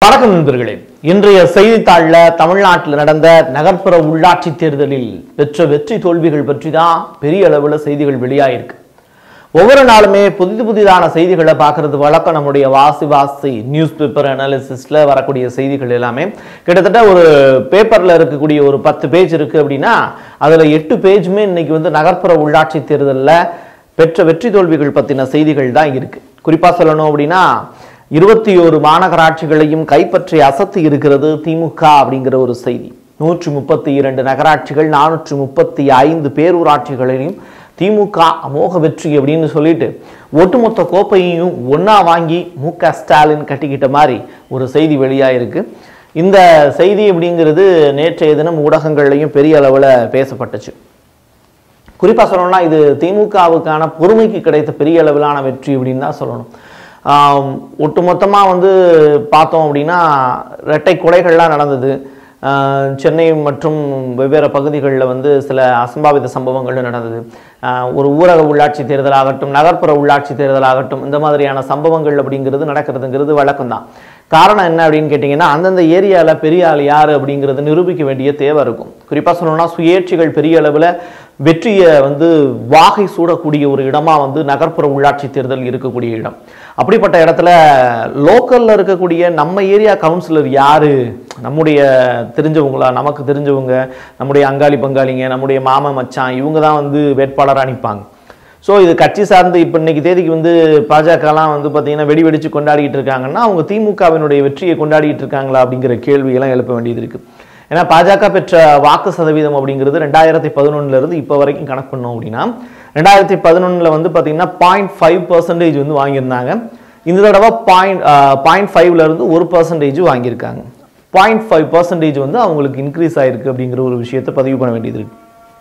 வணக்கம் நண்பர்களே இன்றைய செய்தித்தாளில் தமிழ்நாட்டில் நடந்த நகர்ப்புற உள்ளாட்சி தேர்தலில் பெற்ற வெற்றி தோல்விகள் பற்றி தான் பெரிய அளவில் செய்திகள் வெளியாயிருக்கு ஒவ்வொரு நாளுமே புதிது புதிதான செய்திகளை பார்க்கறது வழக்கம் நம்முடைய வாசி வாசி நியூஸ் பேப்பர் அனாலிசிஸ்ல வரக்கூடிய செய்திகள் எல்லாமே கிட்டத்தட்ட ஒரு பேப்பர்ல இருக்கக்கூடிய ஒரு பத்து பேஜ் இருக்கு அப்படின்னா அதுல எட்டு பேஜுமே இன்னைக்கு வந்து நகர்ப்புற உள்ளாட்சி தேர்தலில் பெற்ற வெற்றி தோல்விகள் பத்தின செய்திகள் தான் இருக்கு குறிப்பா சொல்லணும் அப்படின்னா இருபத்தி ஒரு மாநகராட்சிகளையும் கைப்பற்றி அசத்தி இருக்கிறது திமுக அப்படிங்கிற ஒரு செய்தி நூற்றி முப்பத்தி இரண்டு நகராட்சிகள் நானூற்றி முப்பத்தி ஐந்து பேரூராட்சிகளையும் திமுக அமோக வெற்றி அப்படின்னு சொல்லிட்டு ஒட்டுமொத்த கோப்பையையும் ஒண்ணா வாங்கி மு க ஸ்டாலின் கட்டிக்கிட்ட மாதிரி ஒரு செய்தி வெளியாயிருக்கு இந்த செய்தி அப்படிங்கிறது நேற்றைய தினம் ஊடகங்கள்லையும் பெரிய அளவில் பேசப்பட்டுச்சு குறிப்பாக சொல்லணும்னா இது திமுகவுக்கான பொறுமைக்கு கிடைத்த பெரிய அளவிலான வெற்றி அப்படின்னு தான் சொல்லணும் ஆம், ஒட்டுமொத்தமாக வந்து பார்த்தோம் அப்படின்னா இரட்டை கொலைகள்லாம் நடந்தது ஆஹ், சென்னை மற்றும் வெவ்வேறு பகுதிகளில் வந்து சில அசம்பாவித சம்பவங்கள் நடந்தது ஆஹ், ஒரு ஊரக உள்ளாட்சி தேர்தலாகட்டும் நகர்ப்புற உள்ளாட்சி தேர்தலாகட்டும் இந்த மாதிரியான சம்பவங்கள் அப்படிங்கிறது நடக்கிறதுங்கிறது வழக்கம்தான் காரணம் என்ன அப்படின்னு கேட்டிங்கன்னா அந்தந்த ஏரியாவில் பெரிய ஆள் யார் அப்படிங்கிறது நிரூபிக்க வேண்டிய தேவை இருக்கும் குறிப்பாக சொல்லணும்னா சுயேட்சைகள் பெரிய அளவில் வெற்றியை வந்து வாகை சூடக்கூடிய ஒரு இடமா வந்து நகர்ப்புற உள்ளாட்சி தேர்தல் இருக்கக்கூடிய இடம் அப்படிப்பட்ட இடத்துல லோக்கல்ல இருக்கக்கூடிய நம்ம ஏரியா கவுன்சிலர் யாரு நம்முடைய தெரிஞ்சவங்களா நமக்கு தெரிஞ்சவங்க நம்முடைய அங்காளி பங்காளிங்க நம்முடைய மாம மச்சான் இவங்க தான் வந்து வேட்பாளராக நிற்பாங்க ஸோ இது கட்சி சார்ந்து இப்போ இன்னைக்கு தேதிக்கு வந்து பாஜகலாம் வந்து பார்த்தீங்கன்னா வெடி வெடிச்சு கொண்டாடிட்டு இருக்காங்கன்னா அவங்க திமுகவினுடைய வெற்றியை கொண்டாடிட்டு இருக்காங்களா அப்படிங்கிற கேள்வியெல்லாம் எழுப்ப வேண்டியது இருக்கு ஏன்னா பாஜக பெற்ற வாக்கு சதவீதம் அப்படிங்கிறது ரெண்டாயிரத்தி பதினொன்னுல இருந்து இப்போ வரைக்கும் கணக்கு பண்ணோம் அப்படின்னா ரெண்டாயிரத்தி பதினொன்றில் வந்து பார்த்தீங்கன்னா பாயிண்ட் ஃபைவ் பர்சன்டேஜ் வந்து வாங்கியிருந்தாங்க இந்த தடவை பாயிண்ட் பாயிண்ட் ஃபைவ்ல இருந்து ஒரு பர்சன்டேஜ் வாங்கியிருக்காங்க பாயிண்ட் ஃபைவ் பர்சன்டேஜ் வந்து அவங்களுக்கு இன்க்ரீஸ் ஆயிருக்கு அப்படிங்கிற ஒரு விஷயத்தை பதிவு பண்ண வேண்டியது இருக்கு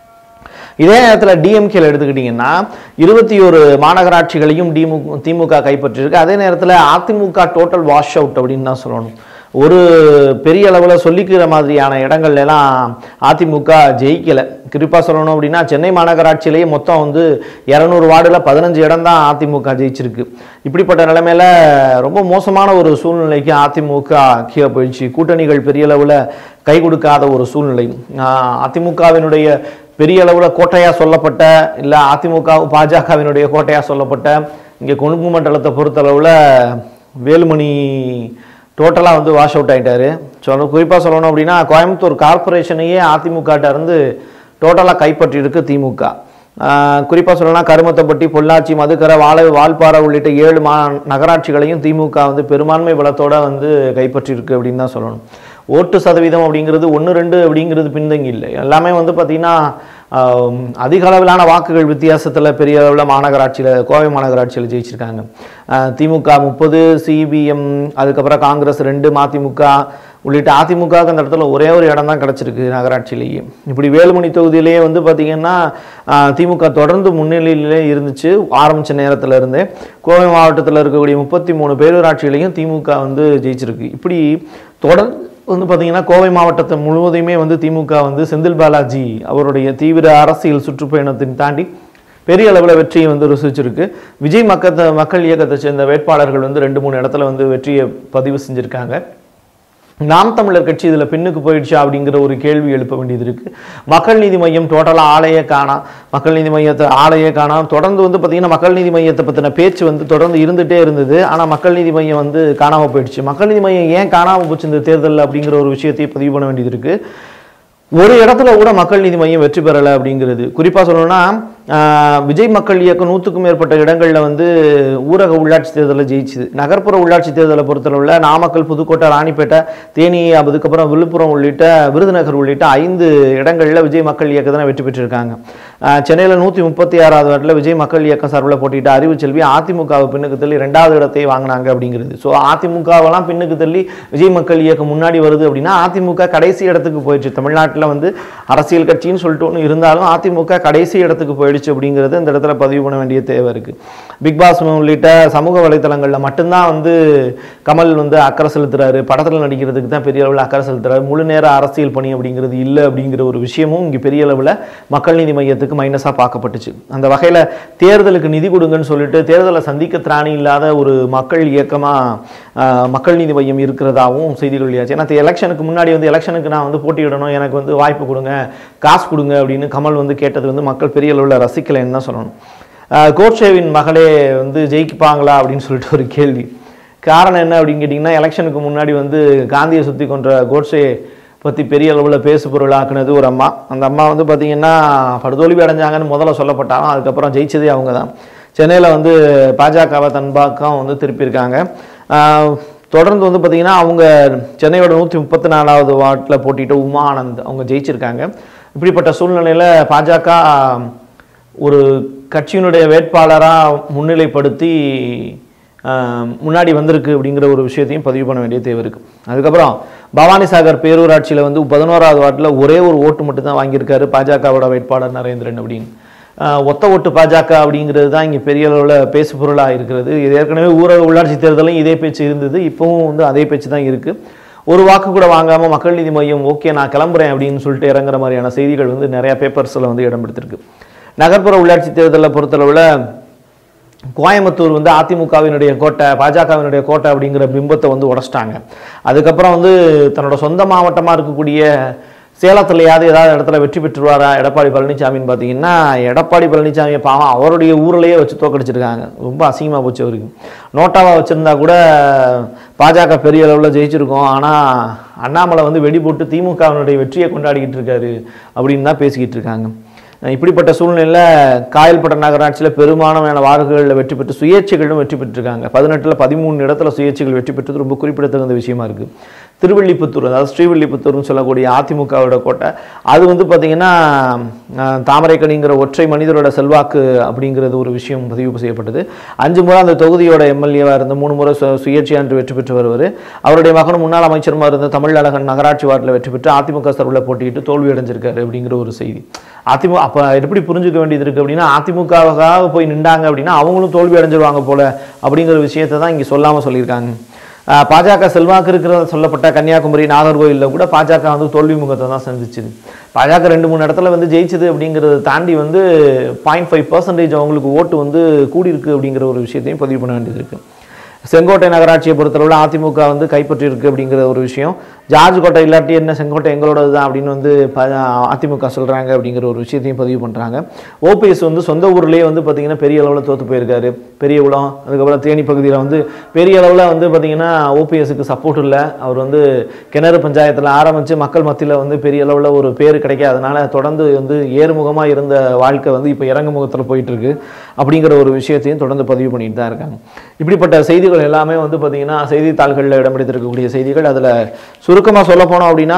இதே நேரத்தில் டிஎம்கேல எடுத்துக்கிட்டிங்கன்னா இருபத்தி ஒரு மாநகராட்சிகளையும் திமுக திமுக கைப்பற்றிருக்கு அதே நேரத்தில் அதிமுக டோட்டல் வாஷ் அவுட் அப்படின்னு தான் சொல்லணும் ஒரு பெரிய அளவில் சொல்லிக்கிற மாதிரியான இடங்கள்ல எல்லாம் அதிமுக ஜெயிக்கலை குறிப்பாக சொல்லணும் அப்படின்னா சென்னை மாநகராட்சியிலேயே மொத்தம் வந்து இரநூறு வார்டில் பதினஞ்சு இடம் தான் அதிமுக ஜெயிச்சிருக்கு இப்படிப்பட்ட நிலைமையில ரொம்ப மோசமான ஒரு சூழ்நிலைக்கு அதிமுக கீழே போயிடுச்சு கூட்டணிகள் பெரிய அளவில் கை கொடுக்காத ஒரு சூழ்நிலை ஆஹ் அதிமுகவினுடைய பெரிய அளவில் கோட்டையா சொல்லப்பட்ட இல்லை அதிமுக பாஜகவினுடைய கோட்டையா சொல்லப்பட்ட இங்கே கொழும்பு மண்டலத்தை பொறுத்தளவில் வேலுமணி டோட்டலாக வந்து வாஷ் அவுட் ஆயிட்டாரு சொல்ல குறிப்பாக சொல்லணும் அப்படின்னா கோயம்புத்தூர் கார்ப்பரேஷனையே அதிமுகட்ட இருந்து டோட்டலாக கைப்பற்றியிருக்கு திமுக குறிப்பாக சொல்லணும்னா கருமத்தப்பட்டி பொள்ளாச்சி மதுக்கரை வாழை வால்பாறை உள்ளிட்ட ஏழு மா நகராட்சிகளையும் திமுக வந்து பெரும்பான்மை பலத்தோட வந்து கைப்பற்றியிருக்கு அப்படின்னு தான் சொல்லணும் ஓட்டு சதவீதம் அப்படிங்கிறது ஒன்று ரெண்டு அப்படிங்கிறது பின்தங்கி இல்லை எல்லாமே வந்து பார்த்திங்கன்னா ஆம், அதிக அளவிலான வாக்குகள் வித்தியாசத்தில் பெரிய அளவில் மாநகராட்சியில் கோவை மாநகராட்சியில் ஜெயிச்சிருக்காங்க ஆஹ், திமுக முப்பது சிபிஎம் அதுக்கப்புறம் காங்கிரஸ் ரெண்டு மதிமுக உள்ளிட்ட அதிமுகவுக்கு அந்த இடத்துல ஒரே ஒரு இடம் தான் கிடச்சிருக்கு நகராட்சியிலேயே இப்படி வேலுமணி தொகுதியிலேயே வந்து பார்த்திங்கன்னா ஆஹ், திமுக தொடர்ந்து முன்னிலையிலே இருந்துச்சு ஆரம்பித்த நேரத்துல இருந்தே கோவை மாவட்டத்தில் இருக்கக்கூடிய முப்பத்தி மூணு பேரூராட்சிகளையும் திமுக வந்து ஜெயிச்சிருக்கு இப்படி தொடர்ந்து வந்து பார்த்தீங்கன்னா கோவை மாவட்டத்தை முழுவதையுமே வந்து திமுக வந்து செந்தில் பாலாஜி அவருடைய தீவிர அரசியல் சுற்றுப்பயணத்தின் தாண்டி பெரிய அளவில் வெற்றியை வந்து ருசிச்சிருக்கு விஜய் மக்கத்த மக்கள் இயக்கத்தை சேர்ந்த வேட்பாளர்கள் வந்து ரெண்டு மூணு இடத்துல வந்து வெற்றியை பதிவு செஞ்சுருக்காங்க நாம் தமிழர் கட்சி இதில் பின்னுக்கு போயிடுச்சா அப்படிங்கிற ஒரு கேள்வி எழுப்ப வேண்டியது இருக்கு மக்கள் நீதி மையம் டோட்டலாக ஆலையே காணாம் மக்கள் நீதி மையத்தை ஆலையே காணாம் தொடர்ந்து வந்து பார்த்தீங்கன்னா மக்கள் நீதி மையத்தை பற்றின பேச்சு வந்து தொடர்ந்து இருந்துகிட்டே இருந்தது ஆனால் மக்கள் நீதி மையம் வந்து காணாமல் போயிடுச்சு மக்கள் நீதி மையம் ஏன் காணாமல் போச்சு இந்த தேர்தலில் அப்படிங்கிற ஒரு விஷயத்தையும் பதிவு பண்ண வேண்டியது இருக்கு ஒரு இடத்துல கூட மக்கள் நீதி மையம் வெற்றி பெறலை அப்படிங்கிறது குறிப்பாக சொல்லணும்னா ஆஹ், விஜய் மக்கள் இயக்கம் நூற்றுக்கும் மேற்பட்ட இடங்களில் வந்து ஊரக உள்ளாட்சி தேர்தலில் ஜெயிச்சுது நகர்ப்புற உள்ளாட்சி தேர்தலை பொறுத்தளவில் நாமக்கல் புதுக்கோட்டை ராணிப்பேட்டை தேனி அதுக்கப்புறம் விழுப்புரம் உள்ளிட்ட விருதுநகர் உள்ளிட்ட ஐந்து இடங்களில் விஜய் மக்கள் இயக்கத்தினை வெற்றி பெற்றிருக்காங்க ஆஹ், சென்னையில் நூற்றி முப்பத்தி ஆறாவது வார்டில் விஜய் மக்கள் இயக்கம் சார்பில் போட்டியிட்ட அறிவு செல்வி அதிமுகவை பின்னுக்கு தள்ளி ரெண்டாவது இடத்தை வாங்கினாங்க அப்படிங்கிறது ஸோ அதிமுகவெல்லாம் பின்னுக்கு தள்ளி விஜய் மக்கள் இயக்கம் முன்னாடி வருது அப்படின்னா அதிமுக கடைசி இடத்துக்கு போயிடுச்சு தமிழ்நாட்டில் வந்து அரசியல் கட்சின்னு சொல்லிட்டு ஒன்று இருந்தாலும் அதிமுக கடைசி இடத்துக்கு போயிடுச்சு போயிடுச்சு அப்படிங்கிறது இந்த இடத்துல பதிவு பண்ண வேண்டிய தேவை இருக்குது பிக் பாஸ் உள்ளிட்ட சமூக வலைத்தளங்களில் மட்டும்தான் வந்து கமல் வந்து அக்கறை செலுத்துறாரு படத்தில் நடிக்கிறதுக்கு தான் பெரிய அளவில் அக்கறை செலுத்துறாரு முழு நேர அரசியல் பணி அப்படிங்கிறது இல்லை அப்படிங்கிற ஒரு விஷயமும் இங்கே பெரிய அளவில் மக்கள் நீதி மையத்துக்கு மைனஸாக பார்க்கப்பட்டுச்சு அந்த வகையில் தேர்தலுக்கு நிதி கொடுங்கன்னு சொல்லிட்டு தேர்தலை சந்திக்க திராணி இல்லாத ஒரு மக்கள் இயக்கமாக மக்கள் நீதி மையம் இருக்கிறதாவும் செய்திகள் வெளியாச்சு ஏன்னா எலெக்ஷனுக்கு முன்னாடி வந்து எலெக்ஷனுக்கு நான் வந்து போட்டியிடணும் எனக்கு வந்து வாய்ப்பு கொடுங்க காசு கொடுங்க அப்படின்னு கமல் வந்து கேட்டது வந்து மக்கள் பெரிய அளவில் ரசிக்கலைன்னு தான் சொல்லணும் ஆஹ் கோட்சேவின் மகளே வந்து ஜெயிப்பாங்களா அப்படின்னு சொல்லிட்டு ஒரு கேள்வி காரணம் என்ன அப்படின்னு கேட்டிங்கன்னா எலெக்ஷனுக்கு முன்னாடி வந்து காந்தியை சுற்றி கொன்ற கோட்சே பற்றி பெரிய அளவில் பேசு பொருளாக்குனது ஒரு அம்மா அந்த அம்மா வந்து பார்த்திங்கன்னா படுதோல்வி அடைஞ்சாங்கன்னு முதல்ல சொல்லப்பட்டாலும் அதுக்கப்புறம் ஜெயிச்சதே அவங்க தான் சென்னையில் வந்து பாஜகவை தன்பாக்கம் வந்து திருப்பியிருக்காங்க ஆஹ் தொடர்ந்து வந்து பார்த்திங்கன்னா அவங்க சென்னையோட நூற்றி முப்பத்தி நாலாவது வார்டில் போட்டிட்டு உமா ஆனந்த் அவங்க ஜெயிச்சிருக்காங்க இப்படிப்பட்ட சூழ்நிலையில் பாஜக ஒரு கட்சியினுடைய வேட்பாளராக முன்னிலைப்படுத்தி ஆஹ், முன்னாடி வந்திருக்கு அப்படிங்கிற ஒரு விஷயத்தையும் பதிவு பண்ண வேண்டிய தேவை இருக்குது அதுக்கப்புறம் பவானி சாகர் பேரூராட்சியில் வந்து பதினோராவது வார்டில் ஒரே ஒரு ஓட்டு மட்டும் தான் வாங்கியிருக்காரு பாஜகவோட வேட்பாளர் நரேந்திரன் அப்படின்னு ஆஹ், ஒத்த ஓட்டு பாஜக அப்படிங்கிறது தான் இங்கே பெரிய அளவில் பேசு பொருளாக இருக்கிறது இது ஏற்கனவே ஊரக உள்ளாட்சி தேர்தலும் இதே பேச்சு இருந்தது இப்போவும் வந்து அதே பேச்சு தான் இருக்குது ஒரு வாக்கு கூட வாங்காமல் மக்கள் நீதி மையம் ஓகே நான் கிளம்புறேன் அப்படின்னு சொல்லிட்டு இறங்குற மாதிரியான செய்திகள் வந்து நிறையா பேப்பர்ஸில் வந்து இடம் பிடித்திருக்கு நகர்ப்புற உள்ளாட்சி தேர்தலை பொறுத்தளவில் கோயம்புத்தூர் வந்து அதிமுகவினுடைய கோட்டை பாஜகவினுடைய கோட்டை அப்படிங்கிற பிம்பத்தை வந்து உடைச்சிட்டாங்க அதுக்கப்புறம் வந்து தன்னோட சொந்த மாவட்டமாக இருக்கக்கூடிய சேலத்துலையாவது ஏதாவது இடத்துல வெற்றி பெற்றுருவாரா எடப்பாடி பழனிசாமின்னு பார்த்தீங்கன்னா எடப்பாடி பழனிசாமியை பாவம் அவருடைய ஊர்லேயே வச்சு தோக்கடிச்சிருக்காங்க ரொம்ப அசிங்கமாக போச்சு அவருக்கு நோட்டாவாக வச்சுருந்தா கூட பாஜக பெரிய அளவில் ஜெயிச்சிருக்கோம் ஆனால் அண்ணாமலை வந்து வெடி போட்டு திமுகவினுடைய வெற்றியை கொண்டாடிக்கிட்டு இருக்காரு அப்படின்னு தான் பேசிக்கிட்டு இருக்காங்க இப்படிப்பட்ட சூழ்நிலையில் காயல்பட்ட நகராட்சியில் பெரும்பாலான வாக்குகளில் வெற்றி பெற்று சுயேட்சைகளும் வெற்றி பெற்றிருக்காங்க பதினெட்டில் பதிமூணு இடத்துல சுயேட்சைகள் வெற்றி பெற்றது ரொம்ப குறிப்பிடத்தகுந்த விஷயமா இருக்குது திருவள்ளிபுத்தூர் அதாவது ஸ்ரீவில்லிபுத்தூர்னு சொல்லக்கூடிய அதிமுகவோட கோட்டை அது வந்து பார்த்திங்கன்னா அஹ், தாமரைக்கணிங்கிற ஒற்றை மனிதரோட செல்வாக்கு அப்படிங்கிறது ஒரு விஷயம் பதிவு செய்யப்பட்டது அஞ்சு முறை அந்த தொகுதியோட எம்எல்ஏவாக இருந்து மூணு முறை சு சுயேட்சையா என்று வெற்றி பெற்று வருவார் அவருடைய மகன் முன்னாள் அமைச்சருமா இருந்த தமிழழகன் நகராட்சி வார்டில் வெற்றி பெற்று அதிமுக சார்பில் போட்டியிட்டு தோல்வி அடைஞ்சிருக்காரு அப்படிங்கிற ஒரு செய்தி அதிமுக அப்போ எப்படி புரிஞ்சுக்க வேண்டியது இருக்குது அப்படின்னா அதிமுகவுக்காக போய் நின்றாங்க அப்படின்னா அவங்களும் தோல்வி அடைஞ்சிருவாங்க போல அப்படிங்கிற விஷயத்தை தான் இங்கே சொல்லாமல் சொல்லியிருக்காங்க ஆஹ் பாஜக செல்வாக்கு இருக்கிறத சொல்லப்பட்ட கன்னியாகுமரி நாகர்கோயிலில் கூட பாஜக வந்து தோல்வி முகத்தை தான் சந்திச்சுது பாஜக ரெண்டு மூணு இடத்துல வந்து ஜெயிச்சது அப்படிங்கிறத தாண்டி வந்து பாயிண்ட் ஃபைவ் பர்சன்டேஜ் அவங்களுக்கு ஓட்டு வந்து கூடியிருக்கு அப்படிங்கிற ஒரு விஷயத்தையும் பதிவு பண்ண வேண்டியது இருக்குது செங்கோட்டை நகராட்சியை பொறுத்தளவில் அதிமுக வந்து கைப்பற்றியிருக்கு அப்படிங்கிற ஒரு விஷயம் ஜார்ஜ் கோட்டை இல்லாட்டி என்ன செங்கோட்டை எங்களோடது தான் அப்படின்னு வந்து ப- அதிமுக சொல்கிறாங்க அப்படிங்கிற ஒரு விஷயத்தையும் பதிவு பண்ணுறாங்க ஓபிஎஸ் வந்து சொந்த ஊர்லேயே வந்து பார்த்திங்கன்னா பெரிய அளவில் தோற்று போயிருக்காரு பெரிய குளம் அதுக்கப்புறம் தேனி பகுதியில் வந்து பெரிய அளவில் வந்து பார்த்திங்கன்னா ஓபிஎஸ்க்கு சப்போர்ட் இல்லை அவர் வந்து கிணறு பஞ்சாயத்தில் ஆரம்பித்து மக்கள் மத்தியில் வந்து பெரிய அளவில் ஒரு பேர் கிடைக்காதனால தொடர்ந்து வந்து ஏறுமுகமாக இருந்த வாழ்க்கை வந்து இப்போ இறங்கு முகத்தில் போயிட்டுருக்கு அப்படிங்கிற ஒரு விஷயத்தையும் தொடர்ந்து பதிவு பண்ணிட்டு தான் இருக்காங்க இப்படிப்பட்ட செய்திகள் எல்லாமே வந்து பார்த்திங்கன்னா செய்தித்தாள்களில் இடம் பிடித்திருக்கக்கூடிய செய்திகள் அதில் சுருக்கமாக சொல்ல போனோம் அப்படின்னா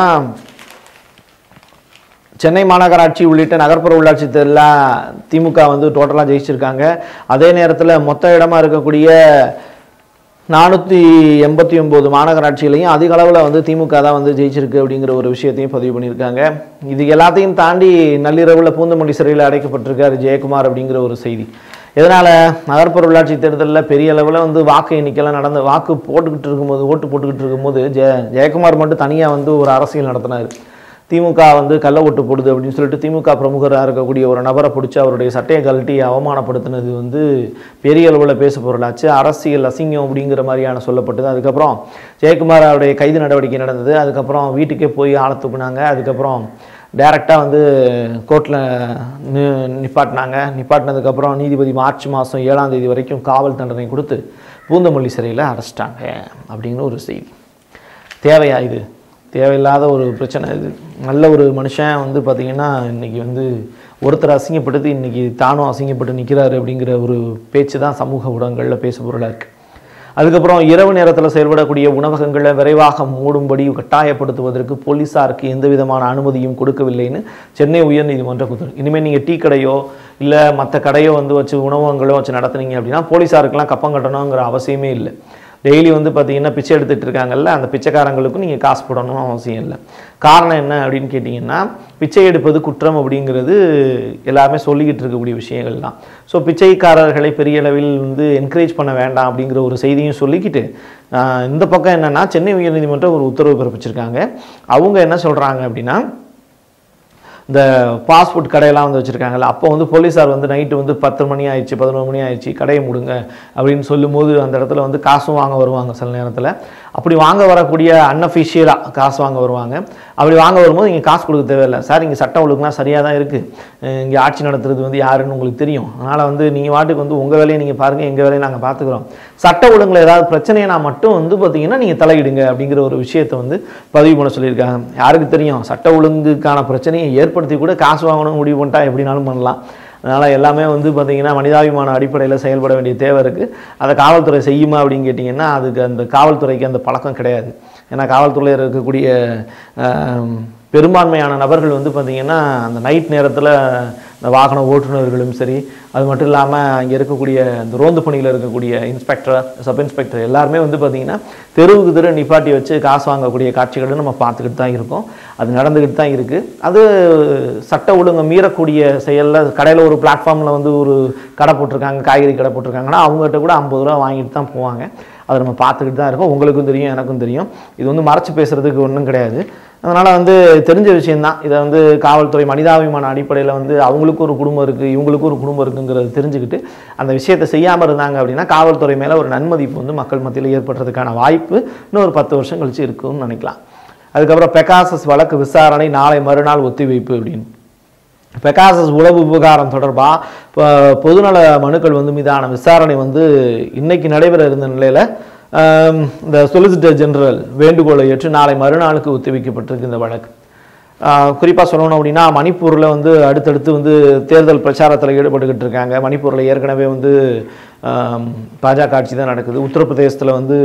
சென்னை மாநகராட்சி உள்ளிட்ட நகர்ப்புற உள்ளாட்சி தேர்தலில் திமுக வந்து டோட்டலாக ஜெயிச்சிருக்காங்க அதே நேரத்தில் மொத்த இடமா இருக்கக்கூடிய நானூற்றி எண்பத்தி ஒம்பது மாநகராட்சியிலையும் அதிக அளவில் வந்து திமுக தான் வந்து ஜெயிச்சிருக்கு அப்படிங்கிற ஒரு விஷயத்தையும் பதிவு பண்ணியிருக்காங்க இது எல்லாத்தையும் தாண்டி நள்ளிரவில் பூந்தமல்லி சிறையில் அடைக்கப்பட்டிருக்காரு ஜெயக்குமார் அப்படிங்கிற ஒரு செய்தி இதனால் நகர்ப்புற உள்ளாட்சி தேர்தலில் பெரிய அளவில் வந்து வாக்கு எண்ணிக்கைலாம் நடந்த வாக்கு போட்டுக்கிட்டு இருக்கும்போது ஓட்டு போட்டுக்கிட்டு இருக்கும்போது ஜெய ஜெயக்குமார் மட்டும் தனியாக வந்து ஒரு அரசியல் நடத்தினார் திமுக வந்து கள்ள ஓட்டு போடுது அப்படின்னு சொல்லிட்டு திமுக பிரமுகராக இருக்கக்கூடிய ஒரு நபரை பிடிச்சி அவருடைய சட்டையை கழட்டி அவமானப்படுத்தினது வந்து பெரிய அளவில் பேச பொருளாச்சு அரசியல் அசிங்கம் அப்படிங்கிற மாதிரியான சொல்லப்பட்டது அதுக்கப்புறம் ஜெயக்குமார் அவருடைய கைது நடவடிக்கை நடந்தது அதுக்கப்புறம் வீட்டுக்கே போய் ஆளை தூக்குனாங்க அதுக்கப்புறம் டைரெக்டாக வந்து கோர்ட்டில் நி நிப்பாட்டினாங்க நிப்பாட்டினதுக்கப்புறம் நீதிபதி மார்ச் மாதம் ஏழாம் தேதி வரைக்கும் காவல் தண்டனை கொடுத்து பூந்தமல்லி சிறையில் அடைச்சிட்டாங்க அப்படிங்கிற ஒரு செய்தி தேவையா இது தேவையில்லாத ஒரு பிரச்சனை இது நல்ல ஒரு மனுஷன் வந்து பார்த்திங்கன்னா இன்றைக்கி வந்து ஒருத்தர் அசிங்கப்படுத்தி இன்றைக்கி தானும் அசிங்கப்பட்டு நிற்கிறாரு அப்படிங்கிற ஒரு பேச்சு தான் சமூக ஊடகங்களில் பேசு பொருளாக இருக்குது அதுக்கப்புறம் இரவு நேரத்தில் செயல்படக்கூடிய உணவகங்களை விரைவாக மூடும்படி கட்டாயப்படுத்துவதற்கு போலீஸாருக்கு எந்த விதமான அனுமதியும் கொடுக்கவில்லைன்னு சென்னை உயர்நீதிமன்றம் கொடுத்துருக்கு இனிமேல் நீங்கள் டீ கடையோ இல்லை மற்ற கடையோ வந்து வச்சு உணவகங்களோ வச்சு நடத்துனீங்க அப்படின்னா போலீஸாருக்கெல்லாம் கப்பம் கட்டணுங்கிற அவசியமே இல்லை டெய்லி வந்து பார்த்தீங்கன்னா பிச்சை எடுத்துட்டு இருக்காங்கல்ல அந்த பிச்சைக்காரங்களுக்கும் நீங்கள் காசு போடணும் அவசியம் இல்லை காரணம் என்ன அப்படின்னு கேட்டிங்கன்னா பிச்சை எடுப்பது குற்றம் அப்படிங்கிறது எல்லாருமே சொல்லிக்கிட்டு இருக்கக்கூடிய விஷயங்கள் தான் ஸோ பிச்சைக்காரர்களை பெரிய அளவில் வந்து என்கரேஜ் பண்ண வேண்டாம் அப்படிங்கிற ஒரு செய்தியும் சொல்லிக்கிட்டு ஆஹ், இந்த பக்கம் என்னன்னா சென்னை உயர்நீதிமன்றம் ஒரு உத்தரவு பிறப்பிச்சிருக்காங்க அவங்க என்ன சொல்கிறாங்க அப்படின்னா இந்த ஃபாஸ்ட் ஃபுட் கடையெல்லாம் வந்து வச்சுருக்காங்கல்ல அப்போ வந்து போலீஸார் வந்து நைட்டு வந்து பத்து மணி ஆயிடுச்சு பதினொரு மணி ஆயிடுச்சு கடையை முடுங்க அப்படின்னு சொல்லும்போது அந்த இடத்துல வந்து காசும் வாங்க வருவாங்க சில நேரத்தில் அப்படி வாங்க வரக்கூடிய அன்அஃபிஷியலாக காசு வாங்க வருவாங்க அப்படி வாங்க வரும்போது இங்கே காசு கொடுக்க தேவையில்லை சார் இங்கே சட்டம் ஒழுங்குலாம் சரியாக தான் இருக்குது இங்கே ஆட்சி நடத்துறது வந்து யாருன்னு உங்களுக்கு தெரியும் அதனால் வந்து நீங்கள் வாட்டுக்கு வந்து உங்கள் வேலையை நீங்கள் பாருங்கள் எங்கள் வேலையை நாங்கள் பார்த்துக்குறோம் சட்ட ஒழுங்குல ஏதாவது பிரச்சனைனா மட்டும் வந்து பார்த்தீங்கன்னா நீங்கள் தலையிடுங்க அப்படிங்கிற ஒரு விஷயத்தை வந்து பதிவு பண்ண சொல்லியிருக்காங்க யாருக்கு தெரியும் சட்ட ஒழுங்குக்கான பிரச்சனையை ஏற்படுத்தி கூட காசு வாங்கணும்னு முடிவு பண்ணிட்டா எப்படினாலும் பண்ணலாம் அதனால் எல்லாமே வந்து பார்த்தீங்கன்னா மனிதாபிமான அடிப்படையில் செயல்பட வேண்டிய தேவை இருக்குது அதை காவல்துறை செய்யுமா அப்படின்னு கேட்டிங்கன்னா அதுக்கு அந்த காவல்துறைக்கு அந்த பழக்கம் கிடையாது ஏன்னா காவல்துறையில் இருக்கக்கூடிய ஆம், பெரும்பான்மையான நபர்கள் வந்து பார்த்திங்கன்னா அந்த நைட் நேரத்தில் இந்த வாகன ஓட்டுநர்களும் சரி அது மட்டும் இல்லாமல் அங்கே இருக்கக்கூடிய இந்த ரோந்து பணியில் இருக்கக்கூடிய இன்ஸ்பெக்டர் சப் இன்ஸ்பெக்டர் எல்லாருமே வந்து பார்த்திங்கன்னா தெருவுக்கு தெரு நிப்பாட்டி வச்சு காசு வாங்கக்கூடிய காட்சிகளை நம்ம பார்த்துக்கிட்டு தான் இருக்கோம் அது நடந்துக்கிட்டு தான் இருக்குது அது சட்ட ஒழுங்கை மீறக்கூடிய செயலில் கடையில் ஒரு பிளாட்ஃபார்மில் வந்து ஒரு கடை போட்டிருக்காங்க காய்கறி கடை போட்டிருக்காங்கன்னா அவங்ககிட்ட கூட ஐம்பது ரூபா வாங்கிட்டு தான் போவாங்க அதை நம்ம பார்த்துக்கிட்டு தான் இருக்கோம் உங்களுக்கும் தெரியும் எனக்கும் தெரியும் இது வந்து மறைச்சு பேசுகிறதுக்கு ஒன்றும் கிடையாது அதனால் வந்து தெரிஞ்ச விஷயந்தான் இதை வந்து காவல்துறை மனிதாபிமான அடிப்படையில் வந்து அவங்களுக்கும் ஒரு குடும்பம் இருக்குது இவங்களுக்கும் ஒரு குடும்பம் இருக்குங்கிறத தெரிஞ்சுக்கிட்டு அந்த விஷயத்தை செய்யாமல் இருந்தாங்க அப்படின்னா காவல்துறை மேலே ஒரு நன்மதிப்பு வந்து மக்கள் மத்தியில் ஏற்படுறதுக்கான வாய்ப்பு இன்னும் ஒரு பத்து வருஷம் கழிச்சு இருக்கும்னு நினைக்கலாம் அதுக்கப்புறம் பெகாசஸ் வழக்கு விசாரணை நாளை மறுநாள் ஒத்திவைப்பு அப்படின்னு பெகாசஸ் உளவு விவகாரம் தொடர்பாக இப்போ பொதுநல மனுக்கள் வந்து மீதான விசாரணை வந்து இன்னைக்கு நடைபெற இருந்த நிலையில் ஆம், இந்த சொலிசிட்டர் ஜெனரல் வேண்டுகோளை ஏற்று நாளை மறுநாளுக்கு ஒத்திவைக்கப்பட்டிருக்கு இந்த வழக்கு குறிப்பாக சொல்லணும் அப்படின்னா மணிப்பூரில் வந்து அடுத்தடுத்து வந்து தேர்தல் பிரச்சாரத்தில் ஈடுபட்டுக்கிட்டு இருக்காங்க மணிப்பூரில் ஏற்கனவே வந்து ஆம், பாஜக ஆட்சி தான் நடக்குது உத்தரப்பிரதேசத்தில் வந்து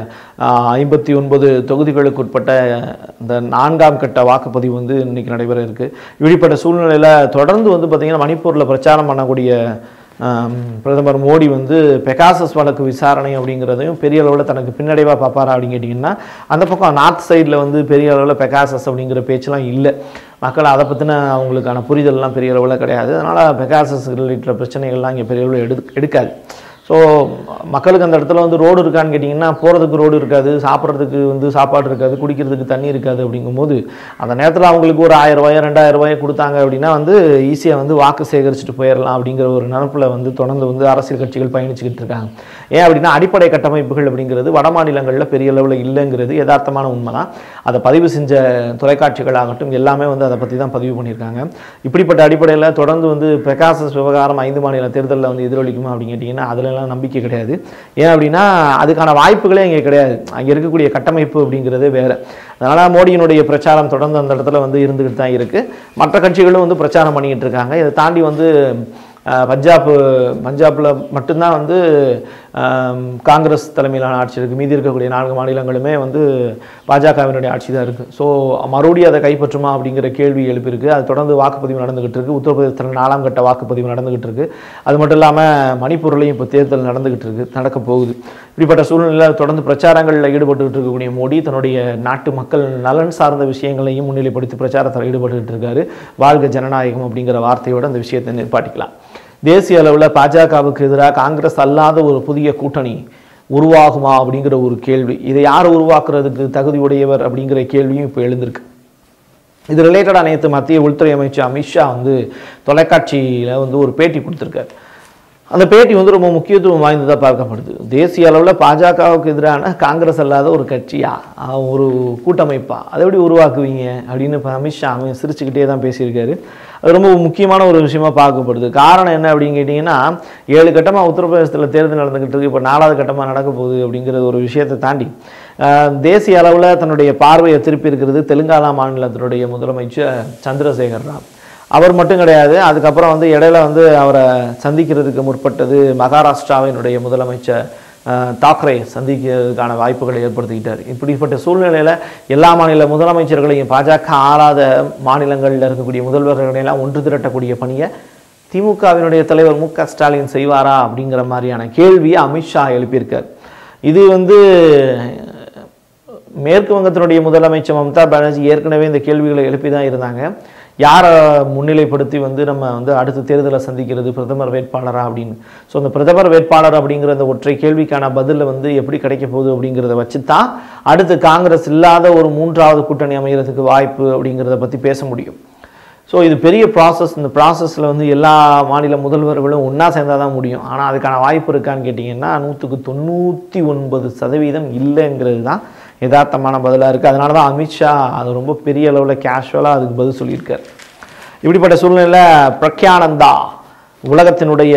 ஐம்பத்தி ஒன்பது தொகுதிகளுக்கு உட்பட்ட இந்த நான்காம் கட்ட வாக்குப்பதிவு வந்து இன்னைக்கு நடைபெற இருக்கு இப்படிப்பட்ட சூழ்நிலையில் தொடர்ந்து வந்து பார்த்திங்கன்னா மணிப்பூரில் பிரச்சாரம் பண்ணக்கூடிய ஆம், பிரதமர் மோடி வந்து பெகாசஸ் வழக்கு விசாரணை அப்படிங்கிறதையும் பெரிய அளவில் தனக்கு பின்னடைவாக பார்ப்பாரா அப்படின்னு கேட்டிங்கன்னா அந்த பக்கம் நார்த் சைடில் வந்து பெரிய அளவில் பெகாசஸ் அப்படிங்கிற பேச்செல்லாம் இல்லை மக்கள் அதை பற்றின அவங்களுக்கான புரிதல்லாம் பெரிய அளவில் கிடையாது அதனால் பெகாசஸ் ரிலேட்டட் பிரச்சனைகள்லாம் இங்கே பெரிய அளவில் எடு எடுக்காது ஸோ மக்களுக்கு அந்த இடத்துல வந்து ரோடு இருக்கான்னு கேட்டிங்கன்னா போகிறதுக்கு ரோடு இருக்காது சாப்பிட்றதுக்கு வந்து சாப்பாடு இருக்காது குடிக்கிறதுக்கு தண்ணி இருக்காது அப்படிங்கும்போது அந்த நேரத்தில் அவங்களுக்கு ஒரு ஆயிரம் ரூபாயோ ரெண்டாயிரம் ரூபாயோ கொடுத்தாங்க அப்படின்னா வந்து ஈஸியாக வந்து வாக்கு சேகரிச்சுட்டு போயிடலாம் அப்படிங்கிற ஒரு நினப்பில் வந்து தொடர்ந்து வந்து அரசியல் கட்சிகள் பயணிச்சுக்கிட்டு இருக்காங்க ஏன் அப்படின்னா அடிப்படை கட்டமைப்புகள் அப்படிங்கிறது வட மாநிலங்களில் பெரிய அளவில் இல்லைங்கிறது யதார்த்தமான உண்மை தான் அதை பதிவு செஞ்ச தொலைக்காட்சிகளாகட்டும் எல்லாமே வந்து அதை பற்றி தான் பதிவு பண்ணியிருக்காங்க இப்படிப்பட்ட அடிப்படையில் தொடர்ந்து வந்து பிரகாசஸ் விவகாரம் ஐந்து மாநில தேர்தலில் வந்து எதிரொலிக்குமா அப்படின்னு கேட்டிங்கன்னா அதுலலாம் நம்பிக்கை கிடையாது ஏன் அப்படின்னா அதுக்கான வாய்ப்புகளே இங்கே கிடையாது அங்கே இருக்கக்கூடிய கட்டமைப்பு அப்படிங்கிறதே வேறு அதனால் மோடியினுடைய பிரச்சாரம் தொடர்ந்து அந்த இடத்துல வந்து இருந்துக்கிட்டு தான் இருக்குது மற்ற கட்சிகளும் வந்து பிரச்சாரம் பண்ணிக்கிட்டு இருக்காங்க இதை தாண்டி வந்து அஹ், பஞ்சாப் பஞ்சாபில் மட்டும்தான் வந்து ஆம், காங்கிரஸ் தலைமையிலான ஆட்சி இருக்குது மீதி இருக்கக்கூடிய நான்கு மாநிலங்களுமே வந்து பாஜகவினுடைய ஆட்சி தான் இருக்குது ஸோ மறுபடியும் அதை கைப்பற்றுமா அப்படிங்கிற கேள்வி எழுப்பியிருக்கு அது தொடர்ந்து வாக்குப்பதிவு நடந்துகிட்டு இருக்கு உத்தரப்பிரதேசத்தில் நாலாம் கட்ட வாக்குப்பதிவு நடந்துகிட்டு இருக்கு அது மட்டும் இல்லாமல் மணிப்பூர்லையும் இப்போ தேர்தல் நடந்துகிட்டு இருக்கு நடக்க போகுது இப்படிப்பட்ட சூழ்நிலையில் தொடர்ந்து பிரச்சாரங்களில் ஈடுபட்டுக்கிட்டு இருக்கக்கூடிய மோடி தன்னுடைய நாட்டு மக்கள் நலன் சார்ந்த விஷயங்களையும் முன்னிலைப்படுத்தி பிரச்சாரத்தில் ஈடுபட்டுக்கிட்டு இருக்காரு வாழ்க ஜனநாயகம் அப்படிங்கிற வார்த்தையோட அந்த விஷயத்தை நிற்பாட்டிக்கலாம் தேசிய அளவில் பாஜகவுக்கு எதிராக காங்கிரஸ் அல்லாத ஒரு புதிய கூட்டணி உருவாகுமா அப்படிங்கிற ஒரு கேள்வி இதை யார் உருவாக்குறதுக்கு தகுதி உடையவர் அப்படிங்கிற கேள்வியும் இப்போ எழுந்திருக்கு இது ரிலேட்டடாக நேற்று மத்திய உள்துறை அமைச்சர் அமித்ஷா வந்து தொலைக்காட்சியில் வந்து ஒரு பேட்டி கொடுத்துருக்காரு அந்த பேட்டி வந்து ரொம்ப முக்கியத்துவம் வாய்ந்ததாக பார்க்கப்படுது தேசிய அளவில் பாஜகவுக்கு எதிரான காங்கிரஸ் அல்லாத ஒரு கட்சியா ஆஹ் ஒரு கூட்டமைப்பா அதை எப்படி உருவாக்குவீங்க அப்படின்னு இப்போ அமித்ஷா அவன் சிரிச்சுக்கிட்டே தான் பேசியிருக்காரு அது ரொம்ப முக்கியமான ஒரு விஷயமா பார்க்கப்படுது காரணம் என்ன அப்படின்னு கேட்டிங்கன்னா ஏழு கட்டமாக உத்தரப்பிரதேசத்தில் தேர்தல் நடந்துக்கிட்டு இருக்கு இப்போ நாலாவது கட்டமாக நடக்க போகுது அப்படிங்கிற ஒரு விஷயத்தை தாண்டி ஆஹ் தேசிய அளவில் தன்னுடைய பார்வையை திருப்பி இருக்கிறது தெலுங்கானா மாநிலத்தினுடைய முதலமைச்சர் சந்திரசேகர் ராவ் அவர் மட்டும் கிடையாது அதுக்கப்புறம் வந்து இடையில வந்து அவரை சந்திக்கிறதுக்கு முற்பட்டது மகாராஷ்டிராவினுடைய முதலமைச்சர் அஹ், தாக்கரே சந்திக்கிறதுக்கான வாய்ப்புகளை ஏற்படுத்திக்கிட்டார் இப்படிப்பட்ட சூழ்நிலையில் எல்லா மாநில முதலமைச்சர்களையும் பாஜக ஆளாத மாநிலங்களில் இருக்கக்கூடிய முதல்வர்களை எல்லாம் ஒன்று திரட்டக்கூடிய பணியை திமுகவினுடைய தலைவர் மு க ஸ்டாலின் செய்வாரா அப்படிங்கிற மாதிரியான கேள்வியை அமித்ஷா எழுப்பியிருக்கார் இது வந்து மேற்கு வங்கத்தினுடைய முதலமைச்சர் மம்தா பானர்ஜி ஏற்கனவே இந்த கேள்விகளை எழுப்பி தான் இருந்தாங்க யாரை முன்னிலைப்படுத்தி வந்து நம்ம வந்து அடுத்த தேர்தலை சந்திக்கிறது பிரதமர் வேட்பாளரா அப்படின்னு ஸோ அந்த பிரதமர் வேட்பாளர் அப்படிங்கிற அந்த ஒற்றை கேள்விக்கான பதிலில் வந்து எப்படி கிடைக்க போகுது அப்படிங்கிறத வச்சு தான் அடுத்து காங்கிரஸ் இல்லாத ஒரு மூன்றாவது கூட்டணி அமைகிறதுக்கு வாய்ப்பு அப்படிங்கிறத பற்றி பேச முடியும் ஸோ இது பெரிய ப்ராசஸ் இந்த ப்ராசஸில் வந்து எல்லா மாநில முதல்வர்களும் ஒன்றா சேர்ந்தால் தான் முடியும் ஆனால் அதுக்கான வாய்ப்பு இருக்கான்னு கேட்டிங்கன்னா நூற்றுக்கு தொண்ணூற்றி ஒன்பது சதவீதம் இல்லைங்கிறது தான் யதார்த்தமான பதிலாக இருக்குது அதனால தான் அமித்ஷா அது ரொம்ப பெரிய அளவில் கேஷுவலாக அதுக்கு பதில் சொல்லியிருக்கார் இப்படிப்பட்ட சூழ்நிலையில் பிரக்யானந்தா உலகத்தினுடைய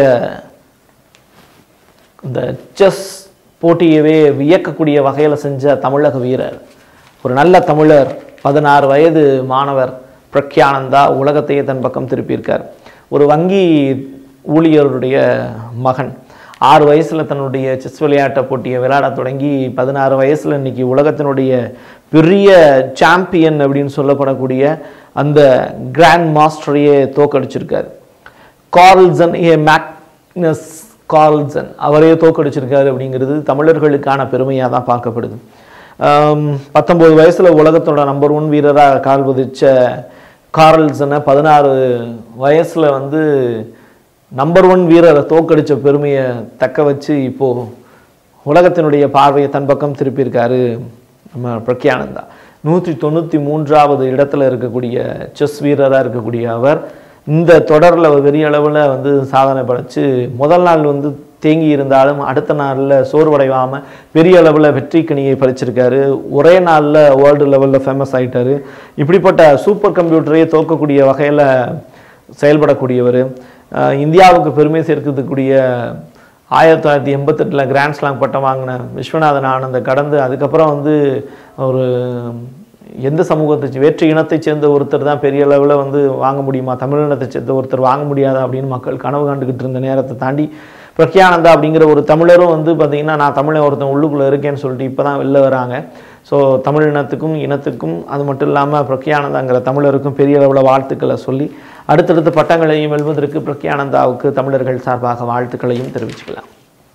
இந்த செஸ் போட்டியவே வியக்கக்கூடிய வகையில் செஞ்ச தமிழக வீரர் ஒரு நல்ல தமிழர் பதினாறு வயது மாணவர் பிரக்யானந்தா உலகத்தையே தன் பக்கம் திருப்பியிருக்கார் ஒரு வங்கி ஊழியருடைய மகன் ஆறு வயசில் தன்னுடைய செஸ் விளையாட்டை போட்டியை விளையாட தொடங்கி பதினாறு வயசில் இன்னைக்கு உலகத்தினுடைய பெரிய சாம்பியன் அப்படின்னு சொல்லப்படக்கூடிய அந்த கிராண்ட் மாஸ்டரையே தோக்கடிச்சிருக்காரு கார்ல்சன் ஏ மேக்னஸ் கார்ல்சன் அவரையே தோக்கடிச்சிருக்காரு அப்படிங்கிறது தமிழர்களுக்கான பெருமையாக தான் பார்க்கப்படுது பத்தொம்போது வயசில் உலகத்தோட நம்பர் ஒன் வீரராக கால் பதிச்ச கார்ல்சனை பதினாறு வயசில் வந்து நம்பர் ஒன் வீரரை தோக்கடிச்ச பெருமையை தக்க வச்சு இப்போது உலகத்தினுடைய பார்வையை தன் பக்கம் திருப்பியிருக்காரு நம்ம பிரக்யானந்தா நூற்றி தொண்ணூற்றி மூன்றாவது இடத்துல இருக்கக்கூடிய செஸ் வீரராக இருக்கக்கூடிய அவர் இந்த தொடரில் பெரிய அளவில் வந்து சாதனை படைச்சு முதல் நாள் வந்து தேங்கி இருந்தாலும் அடுத்த நாளில் சோர்வடையாமல் பெரிய அளவில் வெற்றி கனியை பறிச்சிருக்காரு ஒரே நாளில் வேர்ல்டு லெவலில் ஃபேமஸ் ஆயிட்டாரு இப்படிப்பட்ட சூப்பர் கம்ப்யூட்டரையே தோக்கக்கூடிய வகையில் செயல்படக்கூடியவர் அஹ் இந்தியாவுக்கு பெருமை சேர்க்கக்கூடிய ஆயிரத்தி தொள்ளாயிரத்தி எண்பத்தெட்டில் கிராண்ட் ஸ்லாம் பட்டம் வாங்கின விஸ்வநாதன் ஆனந்த கடந்து அதுக்கப்புறம் வந்து ஒரு எந்த சமூகத்தை சே- வேற்று இனத்தைச் சேர்ந்த ஒருத்தர் தான் பெரிய அளவில் வந்து வாங்க முடியுமா தமிழினத்தை சேர்ந்த ஒருத்தர் வாங்க முடியாதா அப்படின்னு மக்கள் கனவு கண்டுக்கிட்டு இருந்த நேரத்தை தாண்டி பிரக்யானந்தா அப்படிங்கிற ஒரு தமிழரும் வந்து பார்த்தீங்கன்னா நான் தமிழன் ஒருத்தன் உள்ளுக்குள்ளே இருக்கேன்னு சொல்லிட்டு இப்போ தான் வெளில வராங்க ஸோ தமிழ் இனத்துக்கும் இனத்துக்கும் அது மட்டும் இல்லாமல் பிரக்யானந்தாங்கிற தமிழருக்கும் பெரிய அளவில் வாழ்த்துக்களை சொல்லி அடுத்தடுத்த பட்டங்களையும் வெல்வதற்கு பிரக்யானந்தாவுக்கு தமிழர்கள் சார்பாக வாழ்த்துக்களையும் தெரிவிச்சுக்கலாம்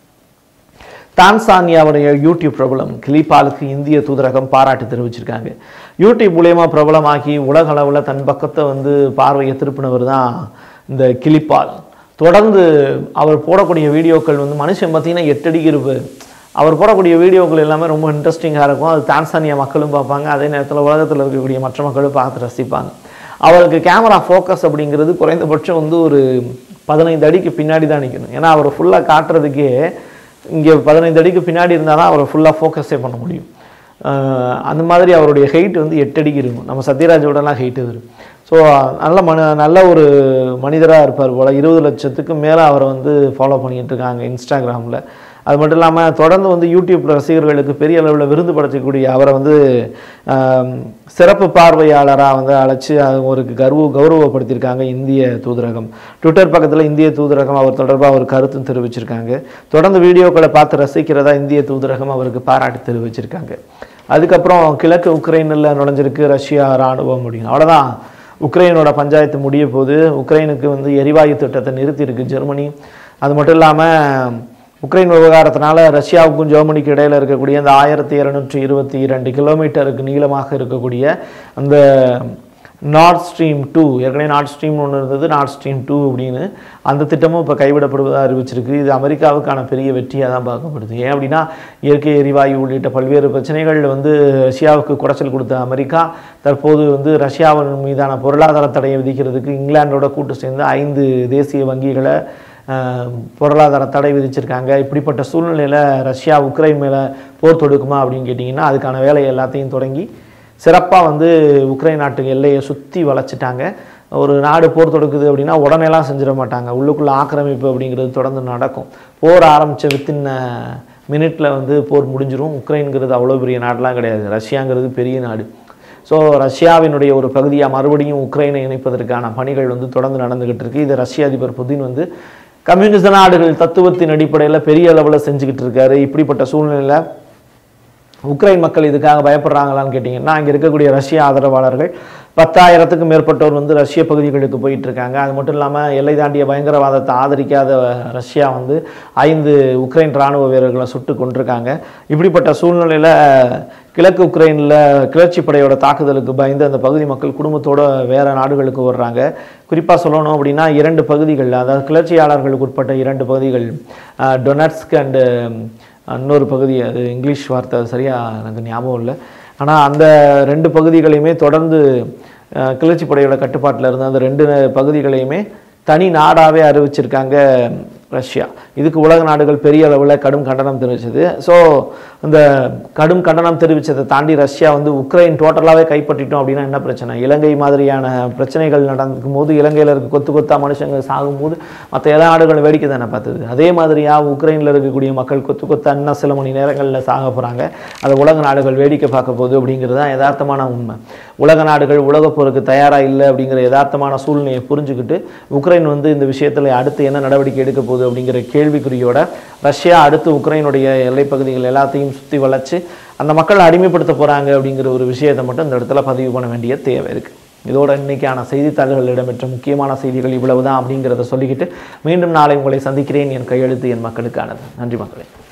தான்சானியாவுடைய யூடியூப் பிரபலம் கிளிபாலுக்கு இந்திய தூதரகம் பாராட்டு தெரிவிச்சிருக்காங்க யூடியூப் மூலயமா பிரபலமாகி உலக அளவில் தன் பக்கத்தை வந்து பார்வையை திருப்பினவர் தான் இந்த கிளிபால் தொடர்ந்து அவர் போடக்கூடிய வீடியோக்கள் வந்து மனுஷன் பார்த்தீங்கன்னா எட்டடிக்கு இருப்பார் அவர் போடக்கூடிய வீடியோக்கள் எல்லாமே ரொம்ப இன்ட்ரெஸ்டிங்காக இருக்கும் அது தான்சானியா மக்களும் பார்ப்பாங்க அதே நேரத்தில் உலகத்தில் இருக்கக்கூடிய மற்ற மக்களும் பார்த்து ரசிப்பாங்க அவருக்கு கேமரா ஃபோக்கஸ் அப்படிங்கிறது குறைந்தபட்சம் வந்து ஒரு பதினைந்து அடிக்கு பின்னாடி தான் நிற்கணும் ஏன்னா அவர் ஃபுல்லாக காட்டுறதுக்கே இங்கே பதினைந்து அடிக்கு பின்னாடி இருந்தால் தான் அவரை ஃபுல்லாக ஃபோக்கஸே பண்ண முடியும் அஹ் அந்த மாதிரி அவருடைய ஹைட் வந்து எட்டு அடிக்கு இருக்கும் நம்ம சத்யராஜோடலாம் ஹைட்டு வரும் ஸோ நல்ல மன நல்ல ஒரு மனிதராக இருப்பார் போல் இருபது லட்சத்துக்கு மேலே அவரை வந்து ஃபாலோ பண்ணிட்டு இருக்காங்க இன்ஸ்டாகிராமில் அது மட்டும் இல்லாமல் தொடர்ந்து வந்து யூடியூப் ரசிகர்களுக்கு பெரிய அளவில் விருது படைச்சக்கூடிய அவரை வந்து ஆம், சிறப்பு பார்வையாளராக வந்து அழைச்சி அவருக்கு கர்வ கௌரவப்படுத்தியிருக்காங்க இந்திய தூதரகம் ட்விட்டர் பக்கத்தில் இந்திய தூதரகம் அவர் தொடர்பாக ஒரு கருத்தும் தெரிவிச்சிருக்காங்க தொடர்ந்து வீடியோக்களை பார்த்து ரசிக்கிறதா இந்திய தூதரகம் அவருக்கு பாராட்டு தெரிவிச்சிருக்காங்க அதுக்கப்புறம் கிழக்கு உக்ரைனில் நுழைஞ்சிருக்கு ரஷ்யா ராணுவம் அப்படின்னு அவ்வளோதான் உக்ரைனோட பஞ்சாயத்து முடிய போது உக்ரைனுக்கு வந்து எரிவாயு திட்டத்தை நிறுத்தியிருக்கு ஜெர்மனி அது மட்டும் இல்லாமல் உக்ரைன் விவகாரத்தினால ரஷ்யாவுக்கும் ஜெர்மனிக்கு இடையில இருக்கக்கூடிய அந்த ஆயிரத்தி இரநூற்றி இருபத்தி இரண்டு கிலோமீட்டருக்கு நீளமாக இருக்கக்கூடிய அந்த நார்த் ஸ்ட்ரீம் டூ ஏற்கனவே நார்த் ஸ்ட்ரீம் ஒன்று இருந்தது நார்த் ஸ்ட்ரீம் டூ அப்படின்னு அந்த திட்டமும் இப்போ கைவிடப்படுவதாக அறிவிச்சிருக்கு இது அமெரிக்காவுக்கான பெரிய வெற்றியாக தான் பார்க்கப்படுது ஏன் அப்படின்னா இயற்கை எரிவாயு உள்ளிட்ட பல்வேறு பிரச்சனைகள் வந்து ரஷ்யாவுக்கு குடைச்சல் கொடுத்த அமெரிக்கா தற்போது வந்து ரஷ்யாவின் மீதான பொருளாதார தடையை விதிக்கிறதுக்கு இங்கிலாந்தோட கூட்டு சேர்ந்து ஐந்து தேசிய வங்கிகளை அஹ், பொருளாதார தடை விதிச்சிருக்காங்க இப்படிப்பட்ட சூழ்நிலையில் ரஷ்யா உக்ரைன் மேலே போர் தொடுக்குமா அப்படின்னு கேட்டிங்கன்னா அதுக்கான வேலையை எல்லாத்தையும் தொடங்கி சிறப்பாக வந்து உக்ரைன் நாட்டுக்கு எல்லையை சுற்றி வளைச்சிட்டாங்க ஒரு நாடு போர் தொடுக்குது அப்படின்னா உடனேலாம் செஞ்சிட மாட்டாங்க உள்ளுக்குள்ளே ஆக்கிரமிப்பு அப்படிங்கிறது தொடர்ந்து நடக்கும் போர் ஆரம்பித்த வித்தின் மினிட்ல வந்து போர் முடிஞ்சிரும் உக்ரைன்கிறது அவ்வளோ பெரிய நாடெலாம் கிடையாது ரஷ்யாங்கிறது பெரிய நாடு ஸோ ரஷ்யாவினுடைய ஒரு பகுதியாக மறுபடியும் உக்ரைனை இணைப்பதற்கான பணிகள் வந்து தொடர்ந்து நடந்துகிட்டு இருக்கு இது ரஷ்ய அதிபர் புதின் வந்து கம்யூனிச நாடுகள் தத்துவத்தின் அடிப்படையில் பெரிய அளவில் செஞ்சுக்கிட்டு இருக்காரு இப்படிப்பட்ட சூழ்நிலையில் உக்ரைன் மக்கள் இதுக்காக பயப்படுறாங்களான்னு கேட்டிங்கன்னா அங்கே இருக்கக்கூடிய ரஷ்ய ஆதரவாளர்கள் பத்தாயிரத்துக்கும் மேற்பட்டோர் வந்து ரஷ்ய பகுதிகளுக்கு போயிட்டு இருக்காங்க அது மட்டும் இல்லாமல் எல்லை தாண்டிய பயங்கரவாதத்தை ஆதரிக்காத ரஷ்யா வந்து ஐந்து உக்ரைன் இராணுவ வீரர்களை சுட்டு கொண்டிருக்காங்க இப்படிப்பட்ட சூழ்நிலையில் கிழக்கு உக்ரைனில் கிளர்ச்சி படையோட தாக்குதலுக்கு பயந்து அந்த பகுதி மக்கள் குடும்பத்தோட வேற நாடுகளுக்கு வர்றாங்க குறிப்பாக சொல்லணும் அப்படின்னா இரண்டு பகுதிகள் அதாவது கிளர்ச்சியாளர்களுக்கு உட்பட்ட இரண்டு பகுதிகள் டொனட்ஸ்க் அண்டு இன்னொரு பகுதி அது இங்கிலீஷ் வார்த்தை சரியாக எனக்கு ஞாபகம் இல்லை ஆனால் அந்த ரெண்டு பகுதிகளையுமே தொடர்ந்து அஹ், கிளர்ச்சி படையோட கட்டுப்பாட்டில் இருந்த அந்த ரெண்டு பகுதிகளையுமே தனி நாடாகவே அறிவிச்சிருக்காங்க ரஷ்யா இதுக்கு உலக நாடுகள் பெரிய அளவில் கடும் கண்டனம் தெரிவிச்சது ஸோ இந்த கடும் கண்டனம் தெரிவித்ததை தாண்டி ரஷ்யா வந்து உக்ரைன் டோட்டலாகவே கைப்பற்றிட்டோம் அப்படின்னா என்ன பிரச்சனை இலங்கை மாதிரியான பிரச்சனைகள் நடக்கும் போது இலங்கையில் இருக்க கொத்து கொத்தா மனுஷங்க சாகும்போது மற்ற எல்லா நாடுகளும் வேடிக்கை தானே பார்த்தது அதே மாதிரியாக உக்ரைனில் இருக்கக்கூடிய மக்கள் கொத்து கொத்தா இன்னும் சில மணி நேரங்களில் சாக போகிறாங்க அதை உலக நாடுகள் வேடிக்கை பார்க்க போகுது அப்படிங்கிறது தான் யதார்த்தமான உண்மை உலக நாடுகள் உலகப் போருக்கு தயாராக இல்லை அப்படிங்கிற யதார்த்தமான சூழ்நிலையை புரிஞ்சுக்கிட்டு உக்ரைன் வந்து இந்த விஷயத்தில் அடுத்து என்ன நடவடிக்கை எடுக்க போகுது அப்படிங்கிற கேள்விக்குறியோட ரஷ்யா அடுத்து உக்ரைனுடைய எல்லைப் பகுதிகள் எல்லாத்தையும் சுற்றி வளைச்சு அந்த மக்களை அடிமைப்படுத்த போகிறாங்க அப்படிங்கிற ஒரு விஷயத்தை மட்டும் இந்த இடத்துல பதிவு பண்ண வேண்டிய தேவை இருக்குது இதோட இன்னைக்கான செய்தித்தாள்கள் இடம்பெற்ற முக்கியமான செய்திகள் இவ்வளவுதான் அப்படிங்கிறத சொல்லிக்கிட்டு மீண்டும் நாளை உங்களை சந்திக்கிறேன் என் கையெழுத்து என் மக்களுக்கானது நன்றி மக்களே